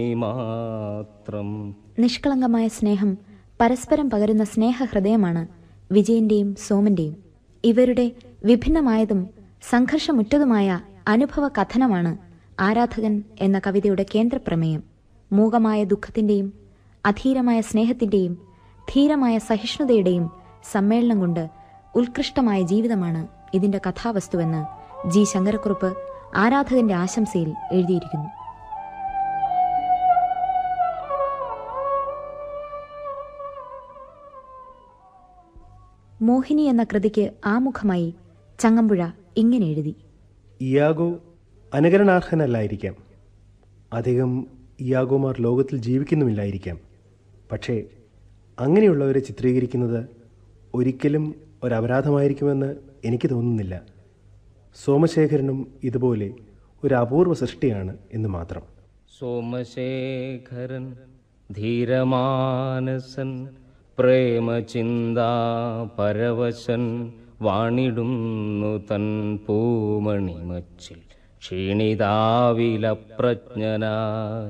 മാത്രം നിഷ്കളങ്കമായ സ്നേഹം പരസ്പരം പകരുന്ന സ്നേഹഹൃദയമാണ് വിജയന്റെയും സോമന്റെയും ഇവരുടെ വിഭിന്നമായതും സംഘർഷമുറ്റതുമായ അനുഭവ കഥനമാണ് ആരാധകൻ എന്ന കവിതയുടെ കേന്ദ്രപ്രമേയം മൂകമായ ദുഃഖത്തിന്റെയും അധീരമായ സ്നേഹത്തിന്റെയും ധീരമായ സഹിഷ്ണുതയുടെയും സമ്മേളനം കൊണ്ട് ഉത്കൃഷ്ടമായ ജീവിതമാണ് ഇതിന്റെ കഥാവസ്തുവെന്ന് ജി ശങ്കരക്കുറുപ്പ് ആരാധകന്റെ ആശംസയിൽ എഴുതിയിരിക്കുന്നു മോഹിനി എന്ന കൃതിക്ക് ആമുഖമായി ചങ്ങമ്പുഴ ഇങ്ങനെ എഴുതി ഇയാഗോ അനുകരണാർഹനല്ലായിരിക്കാം അധികം ഇയാഗോമാർ ലോകത്തിൽ ജീവിക്കുന്നുമില്ലായിരിക്കാം പക്ഷേ അങ്ങനെയുള്ളവരെ ചിത്രീകരിക്കുന്നത് ഒരിക്കലും ഒരപരാധമായിരിക്കുമെന്ന് എനിക്ക് തോന്നുന്നില്ല സോമശേഖരനും ഇതുപോലെ ഒരു അപൂർവ സൃഷ്ടിയാണ് എന്ന് മാത്രം സോമശേഖരൻ ധീരമാനസൻ പ്രേമചിന്താ പരവശൻ വാണിടുന്നു തൻ പൂമണിമച്ചിൽ ക്ഷീണിതാവിലപ്രജ്ഞനായി